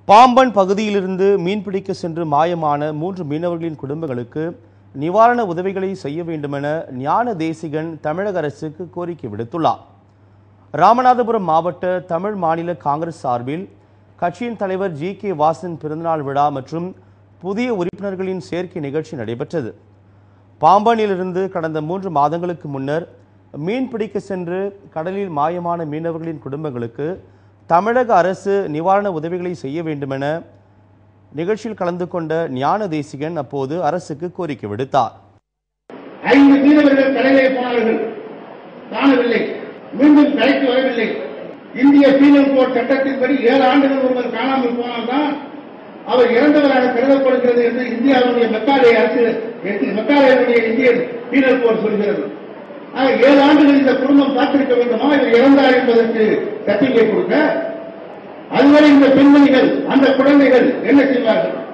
பாம்பன் பகுதியிலிருந்து மீன்பிடிக்க சென்று மாயமான மூன்று மீனவர்களின் குடும்பங்களுக்கு நிவாரண உதவிகளை செய்ய வேண்டுமென ஞான தேசிகன் தமிழக அரசுக்கு கோரிக்கை விடுத்துள்ளார் ராமநாதபுரம் மாவட்ட தமிழ் மாநில காங்கிரஸ் சார்பில் கட்சியின் தலைவர் ஜி கே வாசன் பிறந்தநாள் விழா மற்றும் புதிய உறுப்பினர்களின் சேர்க்கை நிகழ்ச்சி நடைபெற்றது பாம்பனிலிருந்து கடந்த மூன்று மாதங்களுக்கு முன்னர் மீன் பிடிக்க சென்று கடலில் மாயமான மீனவர்களின் குடும்பங்களுக்கு தமிழக அரசு நிவாரண உதவிகளை செய்ய வேண்டுமென நிகழ்ச்சியில் கலந்து கொண்ட ஞான தேசிகன் அப்போது அரசுக்கு கோரிக்கை விடுத்தார் ஐந்து மீனவர்கள் கடலிலே போனார்கள் காணவில்லை மீண்டும் கரைக்கு வரவில்லை இந்திய பீனல் கோட் சட்டத்தின்படி ஏழு ஆண்டுகள் ஒருவர் காணாமல் போனால்தான் அவர் இறந்தவராக கருதப்படுகிறது என்று இந்தியாவுடைய மெக்காலே அரசு மெக்காலேயுடைய இந்திய பீனல் கோட் சொல்கிறது ஆக ஏழு ஆண்டுகள் இந்த குடும்பம் காத்திருக்க வேண்டுமா இவர் இறந்தார் என்பதற்கு சர்டிபிகேட் கொடுக்க அதுவரை இந்த பெண்மணிகள் அந்த குழந்தைகள் என்ன செய்வார்கள்